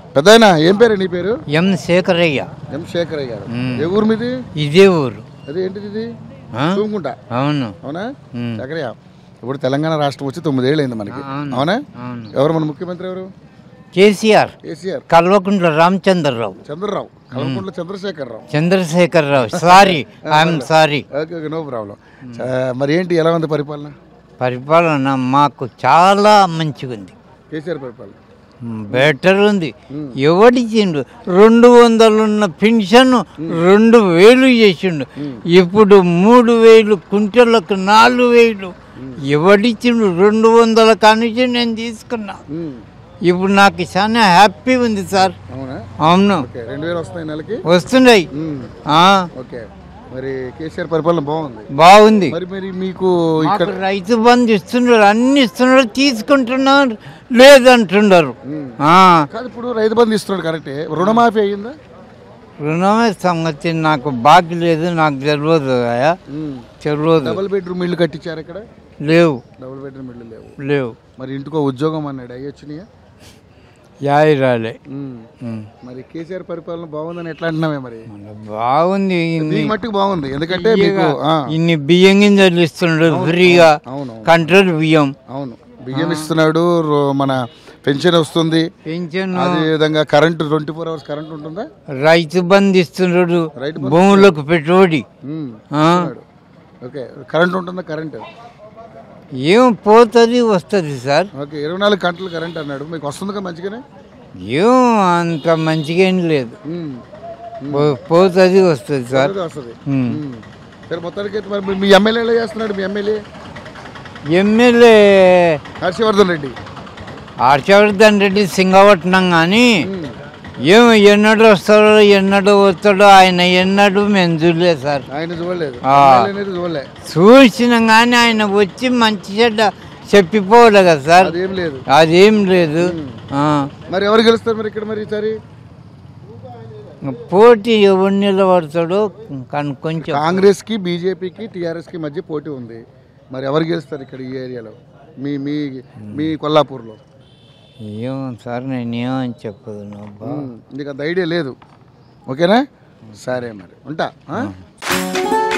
పెద్దాయన ఏం పేరు నీ పేరు ఎం శేఖరయ్య ఎం శేఖరయ్య గారు మ్మ్. ఏ ఊరు మీది ఇదే ఊరు అది ఏంటిది ఇది ఆ? చూముకుంటా అవును అవునా మ్మ్. శేఖరయ్య ఇప్పుడు తెలంగాణ రాష్ట్రం వచ్చి తొమ్మిదేళ్ళు అయింది మనకి అవును. అవునా అవును ఎవరు మన ముఖ్యమంత్రి ఎవరు KCR KCR Kalvakuntla Ramachandrarao Chandrarao Kalvakuntla Chandrashekar Rao Chandrashekararao sorry I'm sorry okay okay no problem మరి ఏంటి ఎలా ఉంది పరిపాలన పరిపాలన మాకు చాలా మంచిగా ఉంది కేసీఆర్ పరిపాలన బెటర్ ఉంది ఎవడిచ్చిండు రెండు వందలున్న పెన్షన్ రెండు వేలు చేసిండు ఇప్పుడు మూడు వేలు కుంటలకు నాలుగు వేలు ఎవడిచ్చిండు రెండు వందల కానించి నేను తీసుకున్నా మ్మ్. ఇప్పుడు నాకు చాలా హ్యాపీ ఉంది సార్ అవునా అవును ఓకే రెండు వేలు వస్తాయి నెలకి వస్తున్నాయి మ్మ్. ఆ, ఓకే మరి కేసీఆర్ పరిపాలన బాగుంది బాగుంది మరి మరి మీకు ఇక్కడ మాకు రైతు బంధు ఇస్తున్నారు అన్ని ఇస్తున్నారు తీసుకుంటున్నారు లేదంటున్నారు మ్మ్. ఆ, కాదు ఇప్పుడు రైతు బంధు ఇస్తున్నాడు కరెక్టే రుణమాఫీ అయ్యిందా రుణమే సంగతి నాకు బాకీ లేదు నాకు తెలియదు అయ్యా మ్మ్. తెలియదు డబుల్ బెడ్రూమ్ ఇల్లు కట్టించారు ఇక్కడ లేవు డబుల్ బెడ్రూమ్ ఇల్లు లేవు లేవు మరి ఇంటికో ఉద్యోగం అన్నాడు అయ్యొచ్చినాయా యాయి రాలే మ్మ్. ఉమ్. మరి కేసీఆర్ పరిపాలన బాగుందని ఎట్లా అంటున్నావే మరి మన బాగుంది ఇన్ని మీకు మట్టుకు బాగుంది ఎందుకంటే మీకు ఆ, ఇన్ని బియ్యం గింజలు ఇస్తున్నాడు ఫ్రీగా అవును కంట్రోల్ బియ్యం అవును బియ్యం ఇస్తున్నాడు రో- మన పెన్షన్ వస్తుంది పెన్షన్ అదే విధంగా current twenty four hours current ఉంటుందా రైతు బంధు ఇస్తున్నాడు రైతు భూములకు పెట్టుబడి మ్మ్. ఆ, ఇస్తున్నాడు. ఓకే కరెంట్ ఉంటుందా కరెంట్ ఏం పోతుంది వస్తుంది సార్ ఓకే ఇరవై నాలుగు గంటలు కరెంట్ అన్నాడు మీకు వస్తుందిగా మంచిగానే ఏం అంత మంచిగా ఏం లేదు మ్మ్. పో- పోతుంది వస్తుంది సార్ అదే వస్తుంది ఉమ్. మ్మ్. సరే మొత్తానికి అయితే మరి మీ ఎమ్మెల్యే ఎలా చేస్తున్నాడు మీ ఎమ్మెల్యే ఎమ్మెల్యే హర్షవర్ధన్ రెడ్డి హర్షవర్ధన్ రెడ్డి సింగపట్నం కానీ మ్మ్. ఏం ఎన్నడూ వస్తాడో ఎన్నడూ వస్తాడో ఆయన ఎన్నడూ మేము చూడలేదు సార్ ఆయన చూడలేదు ఆ. ఎమ్మెల్యే అనేది చూడలే చూసినాం కానీ ఆయన వచ్చి మంచి చెడ్డ చెప్పిపోలే కదా సార్ అదేం లేదు అదేం లేదు ఆ. మరి ఎవరు గెలుస్తారు మరి ఇక్కడ మరి ఈసారి పోటీ ఎవరు నిలబడతాడో కానీ కొంచెం కాంగ్రెస్ కి బీజేపీకి టీఆర్ఎస్ కి మధ్య పోటీ ఉంది మరి ఎవరు గెలుస్తారు ఇక్కడ ఈ ఏరియాలో మీ మీ మీ కొల్లాపూర్లో ఏమో సార్ నేనేమని చెప్పదు అబ్బా మ్మ్. నీకు అంత ఐడియా లేదు ఓకేనా సరే మరి ఉంటా ఆ?